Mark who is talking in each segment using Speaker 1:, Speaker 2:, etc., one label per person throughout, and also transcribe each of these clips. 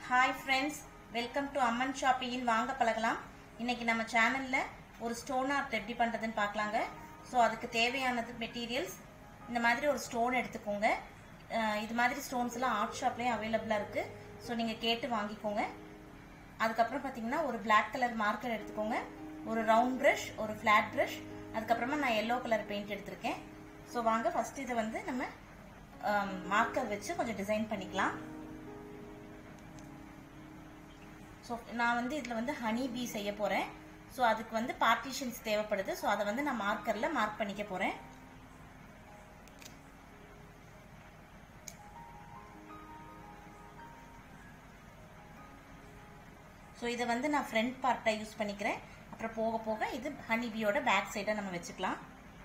Speaker 1: hi friends welcome to Amman ஷாப்பிங்கின் வாங்க பழகலாம் இன்னைக்கு நம்ம சேனல்ல ஒரு ஸ்டோன் ஆர்ட் எப்படி பண்றதுன்னு பார்க்கலாங்க ஸோ அதுக்கு தேவையானது மெட்டீரியல்ஸ் இந்த மாதிரி ஒரு ஸ்டோன் எடுத்துக்கோங்க அஹ் இது மாதிரி ஸ்டோன்ஸ் எல்லாம் ஆர்ட் ஷாப்லேயும் அவைலபிளாக இருக்கு ஸோ நீங்கள் கேட்டு வாங்கிக்கோங்க அதுக்கப்புறம் பார்த்தீங்கன்னா ஒரு Black கலர் மார்க்கர் எடுத்துக்கோங்க ஒரு ரவுண்ட் ப்ரஷ் ஒரு ஃப்ளாட் ப்ரஷ் அதுக்கப்புறமா நான் எல்லோ கலர் பெயிண்ட் எடுத்திருக்கேன் ஸோ வாங்க ஃபர்ஸ்ட் இதை வந்து நம்ம மார்க்கர் வச்சு கொஞ்சம் டிசைன் பண்ணிக்கலாம் ஸோ நான் வந்து இதில் வந்து ஹனி பீ செய்ய போகிறேன் ஸோ அதுக்கு வந்து பார்ட்டிஷன்ஸ் தேவைப்படுது ஸோ அதை வந்து நான் மார்க்கரில் மார்க் பண்ணிக்க போகிறேன் ஸோ இதை வந்து நான் ஃப்ரண்ட் பார்ட்டை யூஸ் பண்ணிக்கிறேன் அப்புறம் போக போக இது ஹனி பீயோட பேக் சைடை நம்ம வச்சுக்கலாம்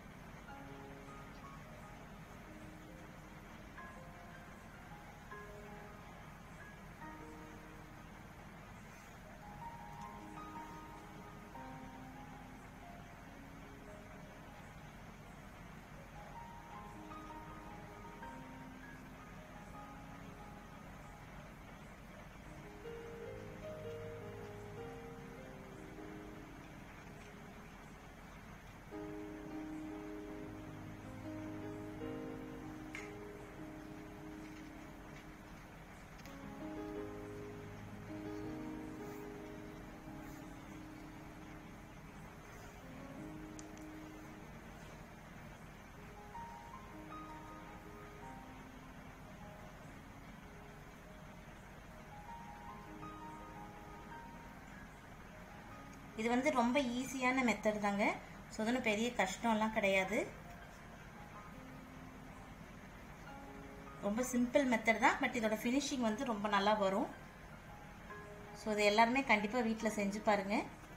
Speaker 1: இது வந்து ரொம்ப ஈஸியான மெத்தட் தாங்க ஸோ ஒன்றும் பெரிய கஷ்டம்லாம் கிடையாது ரொம்ப சிம்பிள் மெத்தட் தான் பட் இதோட ஃபினிஷிங் வந்து ரொம்ப நல்லா வரும் ஸோ இது எல்லாருமே கண்டிப்பாக வீட்டில் செஞ்சு பாருங்க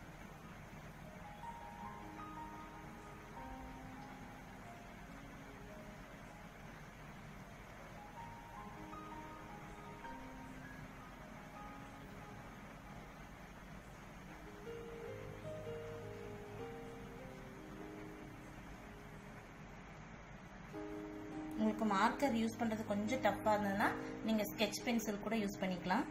Speaker 1: உங்களுக்கு மார்க்கர் யூஸ் பண்ணுறது கொஞ்சம் டஃப்பாக இருந்ததுன்னா நீங்கள் ஸ்கெட்ச் பென்சில் கூட யூஸ் பண்ணிக்கலாம்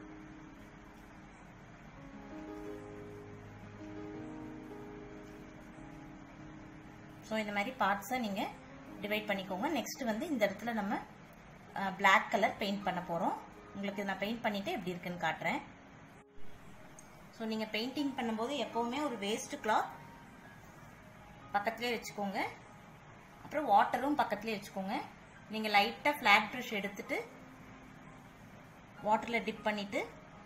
Speaker 1: ஸோ இந்த மாதிரி பார்ட்ஸை நீங்கள் டிவைட் பண்ணிக்கோங்க நெக்ஸ்ட் வந்து இந்த இடத்துல நம்ம பிளாக் கலர் பெயிண்ட் பண்ண போகிறோம் உங்களுக்கு நான் பெயிண்ட் பண்ணிவிட்டு எப்படி இருக்குன்னு காட்டுறேன் ஸோ நீங்கள் பெயிண்டிங் பண்ணும்போது எப்போவுமே ஒரு வேஸ்ட் கிளாத் பக்கத்துலேயே வச்சுக்கோங்க அப்புறம் வாட்டரும் பக்கத்துலேயே வச்சுக்கோங்க நீங்கள் லைட்டாக ஃப்ளாட் ப்ரஷ் எடுத்துட்டு வாட்டரில் டிப் பண்ணிவிட்டு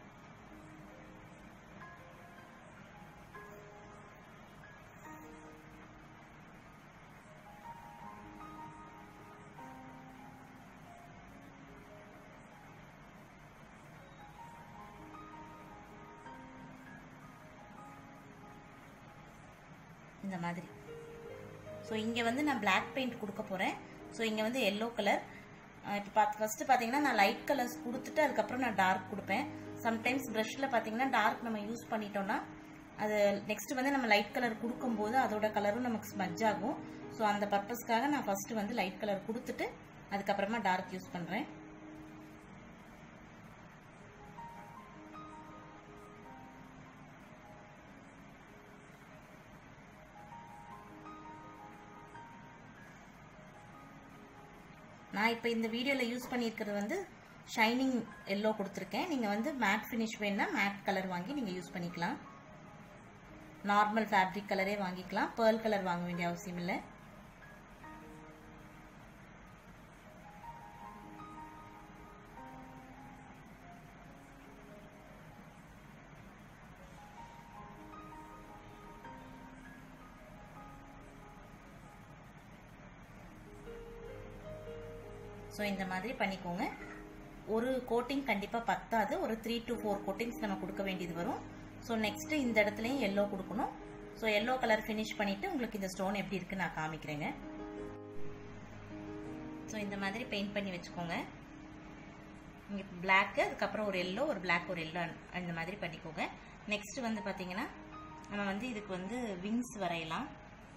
Speaker 1: இந்த மாதிரி ஸோ இங்கே வந்து நான் பிளாக் பெயிண்ட் கொடுக்க போகிறேன் ஸோ இங்கே வந்து எல்லோ கலர் இப்போ பார்த்து ஃபஸ்ட்டு பார்த்தீங்கன்னா நான் லைட் கலர்ஸ் கொடுத்துட்டு அதுக்கப்புறம் நான் டார்க் கொடுப்பேன் சம்டைம்ஸ் ப்ரஷில் பார்த்தீங்கன்னா டார்க் நம்ம யூஸ் பண்ணிட்டோம்னா அது நெக்ஸ்ட் வந்து நம்ம லைட் கலர் கொடுக்கும்போது அதோட கலரும் நமக்கு ஸ்மஜ் ஆகும் ஸோ அந்த பர்பஸ்க்காக நான் ஃபஸ்ட்டு வந்து லைட் கலர் கொடுத்துட்டு அதுக்கப்புறமா டார்க் யூஸ் பண்ணுறேன் நான் இப்போ இந்த வீடியோவில் யூஸ் பண்ணியிருக்கிறது வந்து ஷைனிங் எல்லோ கொடுத்துருக்கேன் நீங்கள் வந்து மேட் ஃபினிஷ் வேணுன்னா மேட் கலர் வாங்கி நீங்கள் யூஸ் பண்ணிக்கலாம் நார்மல் ஃபேப்ரிக் கலரே வாங்கிக்கலாம் பேர்ல் கலர் வாங்க வேண்டிய அவசியம் இல்லை ஸோ இந்த மாதிரி பண்ணிக்கோங்க ஒரு கோட்டிங் கண்டிப்பாக பத்தாது ஒரு த்ரீ டு ஃபோர் கோட்டிங்ஸ் நம்ம கொடுக்க வேண்டியது வரும் ஸோ நெக்ஸ்ட்டு இந்த இடத்துலையும் எல்லோ கொடுக்கணும் ஸோ எல்லோ கலர் ஃபினிஷ் பண்ணிவிட்டு உங்களுக்கு இந்த ஸ்டோன் எப்படி இருக்குன்னு நான் காமிக்கிறேங்க ஸோ இந்த மாதிரி பெயிண்ட் பண்ணி வச்சுக்கோங்க இங்கே பிளாக்கு அதுக்கப்புறம் ஒரு எல்லோ ஒரு பிளாக் ஒரு எல்லோ அந்த மாதிரி பண்ணிக்கோங்க நெக்ஸ்ட் வந்து பார்த்தீங்கன்னா நம்ம வந்து இதுக்கு வந்து விங்ஸ் வரையலாம்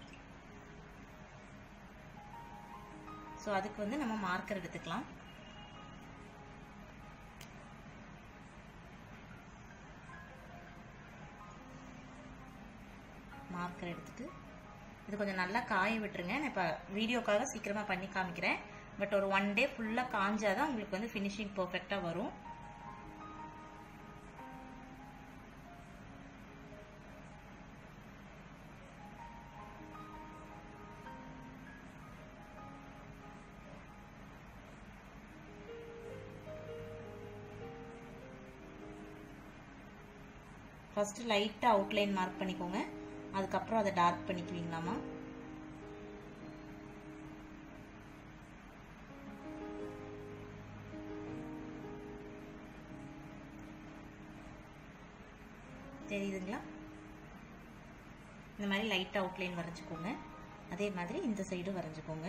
Speaker 1: ஸோ அதுக்கு வந்து நம்ம மார்க்கர் எடுத்துக்கலாம் மார்க்கர் எடுத்துட்டு இது கொஞ்சம் நல்லா காய விட்டுருங்க நான் இப்போ வீடியோக்காக சீக்கிரமாக பண்ணி காமிக்கிறேன் பட் ஒரு ஒன் டே ஃபுல்லாக காஞ்சாதான் உங்களுக்கு வந்து ஃபினிஷிங் பர்ஃபெக்டாக வரும் ஃபர்ஸ்ட் லைட்டாக அவுட்லைன் மார்க் பண்ணிக்கோங்க அதுக்கப்புறம் அதை டார்க் பண்ணிக்குவீங்களாமா தெரியுதுங்களா இந்த மாதிரி லைட் அவுட்லைன் வரைஞ்சிக்கோங்க அதே மாதிரி இந்த சைடும் வரைஞ்சிக்கோங்க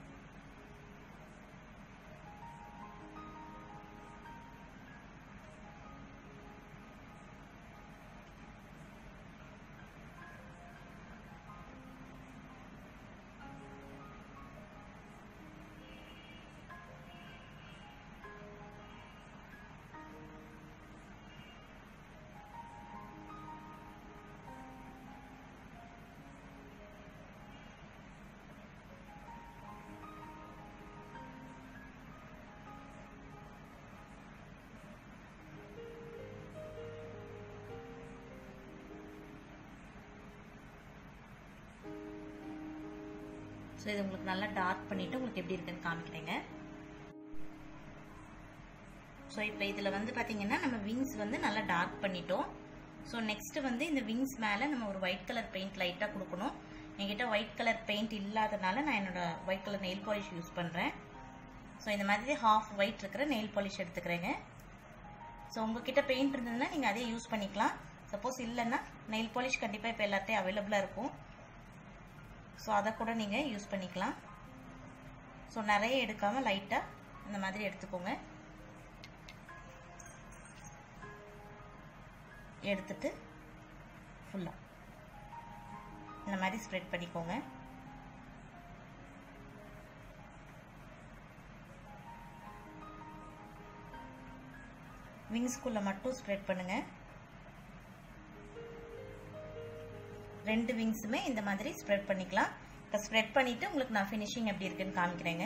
Speaker 1: ஸோ இது உங்களுக்கு நல்லா டார்க் பண்ணிவிட்டு உங்களுக்கு எப்படி இருக்குன்னு காமிக்கிறேங்க ஸோ இப்போ இதில் வந்து பார்த்தீங்கன்னா நம்ம விங்ஸ் வந்து நல்லா டார்க் பண்ணிட்டோம் ஸோ நெக்ஸ்ட் வந்து இந்த விங்ஸ் மேலே நம்ம ஒரு ஒயிட் கலர் பெயிண்ட் லைட்டாக கொடுக்கணும் என்கிட்ட ஒயிட் கலர் பெயிண்ட் இல்லாதனால நான் என்னோட white colour nail polish use பண்ணுறேன் ஸோ இந்த மாதிரி ஹாஃப் ஒயிட் இருக்கிற நெயில் பாலிஷ் எடுத்துக்கிறேங்க ஸோ உங்ககிட்ட பெயிண்ட் இருந்ததுன்னா நீங்கள் அதே யூஸ் பண்ணிக்கலாம் சப்போஸ் இல்லைன்னா நெயில் பாலிஷ் கண்டிப்பாக இப்போ எல்லாத்தையும் அவைலபிளாக இருக்கும் ஸோ அதை கூட நீங்கள் யூஸ் பண்ணிக்கலாம் ஸோ நிறைய எடுக்காமல் லைட்டாக இந்த மாதிரி எடுத்துக்கோங்க எடுத்துட்டு ஃபுல்லாக இந்த மாதிரி ஸ்ப்ரெட் பண்ணிக்கோங்க விங்ஸ்குள்ளே மட்டும் ஸ்ப்ரெட் பண்ணுங்க ரெண்டு விங்ஸுமே இந்த மாதிரி ஸ்ப்ரெட் பண்ணிக்கலாம் இப்போ ஸ்ப்ரெட் பண்ணிவிட்டு உங்களுக்கு நான் ஃபினிஷிங் எப்படி இருக்குன்னு காமிக்கிறேங்க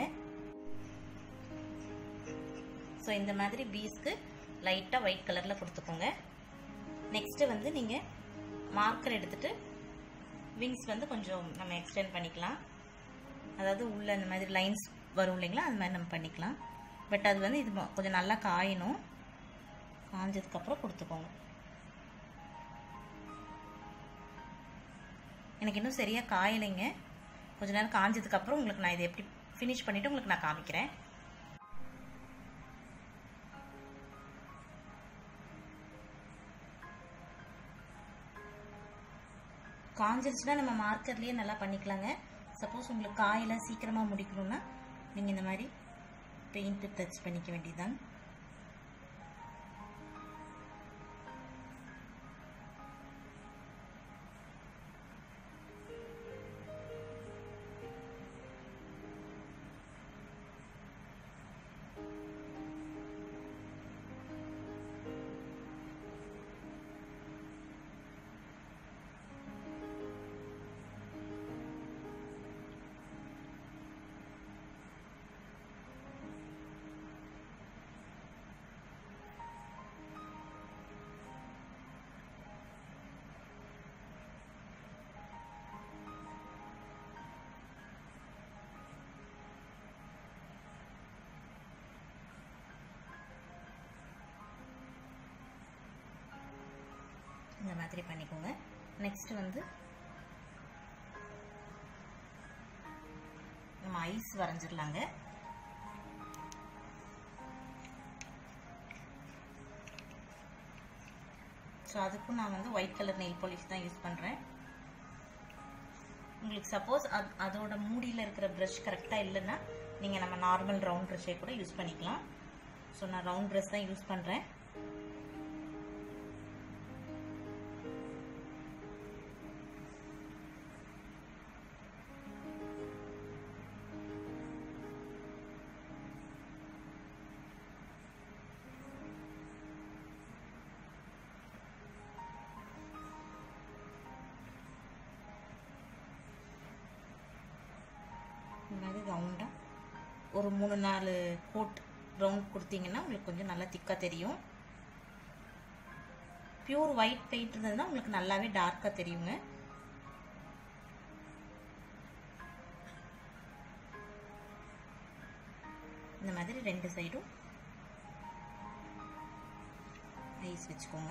Speaker 1: ஸோ இந்த மாதிரி பீஸ்க்கு லைட்டாக ஒயிட் கலரில் கொடுத்துக்கோங்க நெக்ஸ்ட்டு வந்து நீங்கள் மார்க்கர் எடுத்துட்டு விங்ஸ் வந்து கொஞ்சம் நம்ம எக்ஸ்டெண்ட் பண்ணிக்கலாம் அதாவது உள்ள இந்த மாதிரி லைன்ஸ் வரும் இல்லைங்களா அது மாதிரி நம்ம பண்ணிக்கலாம் பட் அது வந்து இது கொஞ்சம் நல்லா காயணும் காஞ்சதுக்கப்புறம் கொடுத்துக்கோங்க எனக்கு இன்னும் சரியாக காயலைங்க கொஞ்ச நேரம் காஞ்சதுக்கப்புறம் உங்களுக்கு நான் இதை எப்படி ஃபினிஷ் பண்ணிவிட்டு உங்களுக்கு நான் காமிக்கிறேன் காஞ்சிருச்சுன்னா நம்ம மார்க்கர்லேயே நல்லா பண்ணிக்கலாங்க சப்போஸ் உங்களுக்கு காயில் சீக்கிரமாக முடிக்கணும்னா நீங்கள் இந்த மாதிரி பெயிண்ட்டு டச் பண்ணிக்க வேண்டியதுதான் இந்த மாதிரி பண்ணிக்கோங்க நெக்ஸ்ட் வந்து நம்ம ஐஸ் வரைஞ்சிடலாங்க ஸோ அதுக்கும் நான் வந்து ஒயிட் கலர் நெயில் பாலிஷ் தான் யூஸ் பண்ணுறேன் உங்களுக்கு சப்போஸ் அது அதோட மூடியில் இருக்கிற ப்ரஷ் கரெக்டாக இல்லைன்னா நீங்கள் நம்ம நார்மல் ரவுண்ட் ப்ரஷ்ஷை கூட யூஸ் பண்ணிக்கலாம் ஸோ நான் ரவுண்ட் ப்ரஷ் தான் யூஸ் பண்ணுறேன் மாதிரி ரவுண்டாக ஒரு மூணு நாலு கோட் ரவுண்ட் கொடுத்தீங்கன்னா உங்களுக்கு கொஞ்சம் நல்லா திக்காக தெரியும் பியூர் ஒயிட் பெயிண்ட் இருந்ததுன்னா உங்களுக்கு நல்லாவே டார்க்காக தெரியுங்க இந்த மாதிரி ரெண்டு சைடும் ஐஸ் வச்சுக்கோங்க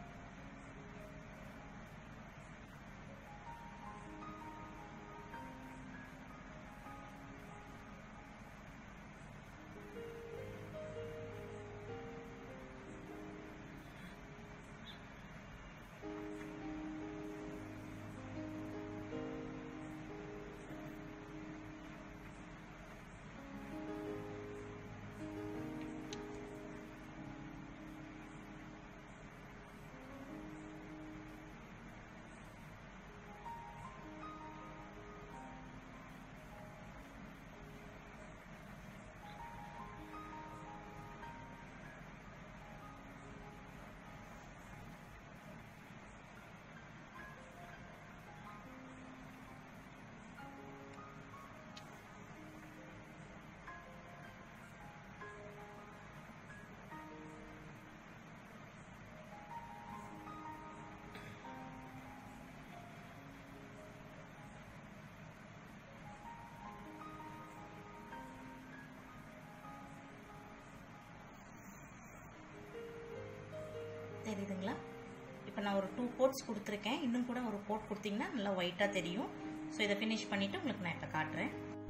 Speaker 1: தெரியுதுங்களா இப்போ நான் ஒரு டூ கோட்ஸ் கொடுத்துருக்கேன் இன்னும் கூட ஒரு கோட் கொடுத்தீங்கன்னா நல்லா ஒயிட்டாக தெரியும் ஸோ இதை ஃபினிஷ் பண்ணிவிட்டு உங்களுக்கு நான் இப்போ காட்டுறேன்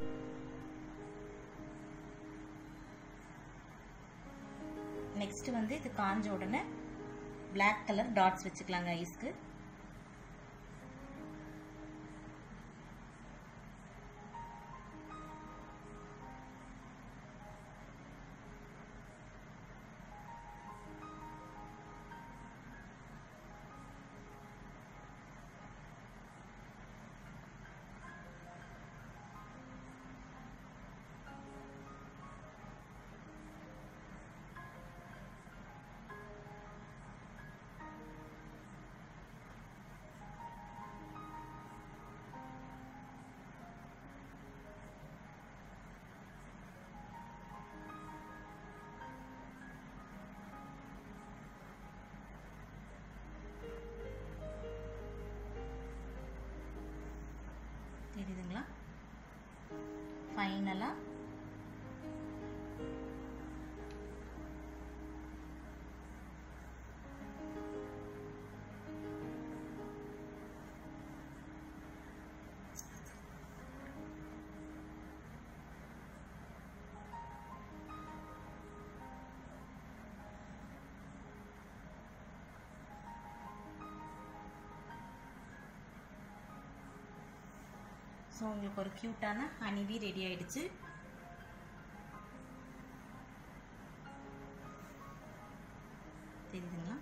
Speaker 1: நெக்ஸ்ட் வந்து இது காஞ்ச உடனே பிளாக் கலர் டாட்ஸ் வச்சுக்கலாங்க ஐஸ்க்கு தெரியுதுங்களா ஃபைனலாக ஸோ உங்களுக்கு ஒரு க்யூட்டான ஹனிபி ரெடி ஆயிடுச்சு தெரியுதுங்களா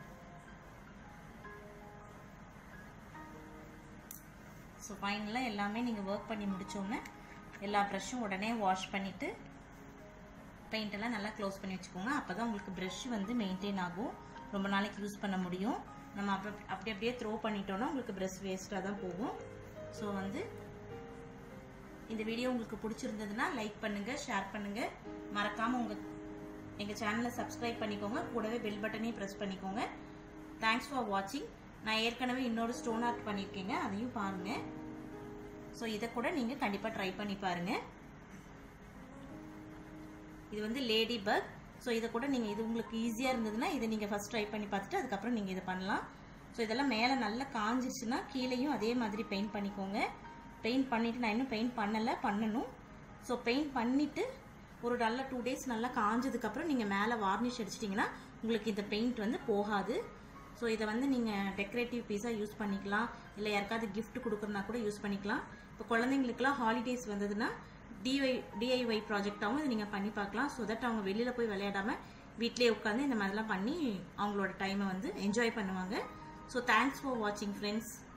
Speaker 1: ஸோ ஃபைனலாக எல்லாமே நீங்கள் ஒர்க் பண்ணி முடிச்சோன்னே எல்லா ப்ரஷ்ஷும் உடனே வாஷ் பண்ணிவிட்டு பெயிண்ட் எல்லாம் நல்லா க்ளோஸ் பண்ணி வச்சுக்கோங்க அப்போ தான் உங்களுக்கு ப்ரஷ் வந்து மெயின்டைன் ஆகும் ரொம்ப நாளைக்கு யூஸ் பண்ண முடியும் நம்ம அப்போ அப்படி அப்படியே த்ரோ பண்ணிட்டோம்னா உங்களுக்கு ப்ரஷ் வேஸ்ட்டாக தான் போகும் ஸோ வந்து இந்த வீடியோ உங்களுக்கு பிடிச்சிருந்ததுன்னா லைக் பண்ணுங்க ஷேர் பண்ணுங்க மறக்காம உங்க எங்க சேனலை சப்ஸ்கிரைப் பண்ணிக்கோங்க கூடவே பெல் பட்டனையும் ப்ரெஸ் பண்ணிக்கோங்க தேங்க்ஸ் ஃபார் வாட்சிங் நான் ஏற்கனவே இன்னொரு ஸ்டோன் ஆர்ட் பண்ணியிருக்கேங்க அதையும் பாருங்க ஸோ இதை கூட நீங்க கண்டிப்பா ட்ரை பண்ணி பாருங்க இது வந்து லேடி பக் ஸோ இதை கூட நீங்கள் இது உங்களுக்கு ஈஸியாக இருந்ததுன்னா இதை நீங்கள் ஃபஸ்ட் ட்ரை பண்ணி பார்த்துட்டு அதுக்கப்புறம் நீங்கள் இதை பண்ணலாம் ஸோ இதெல்லாம் மேலே நல்லா காஞ்சிருச்சுன்னா கீழேயும் அதே மாதிரி பெயிண்ட் பண்ணிக்கோங்க பெயிண்ட் பண்ணிவிட்டு நான் இன்னும் பெயிண்ட் பண்ணலை பண்ணணும் ஸோ பெயிண்ட் பண்ணிவிட்டு ஒரு நல்ல டூ டேஸ் நல்லா காஞ்சதுக்கப்புறம் நீங்கள் மேலே வார்னிஷ் அடிச்சிட்டிங்கன்னா உங்களுக்கு இந்த பெயிண்ட் வந்து போகாது ஸோ இதை வந்து நீங்கள் டெக்கரேட்டிவ் பீஸாக யூஸ் பண்ணிக்கலாம் இல்லை யாருக்காவது கிஃப்ட் கொடுக்குறனா கூட யூஸ் பண்ணிக்கலாம் இப்போ குழந்தைங்களுக்குலாம் ஹாலிடேஸ் வந்ததுன்னா டிஒய் டிஐஒய் ப்ராஜெக்டாகவும் இதை நீங்கள் பண்ணி பார்க்கலாம் ஸோ தட் அவங்க வெளியில் போய் விளையாடாம வீட்டிலேயே உட்காந்து இந்த மாதிரிலாம் பண்ணி அவங்களோட டைமை வந்து என்ஜாய் பண்ணுவாங்க ஸோ தேங்க்ஸ் ஃபார் வாட்சிங் ஃப்ரெண்ட்ஸ்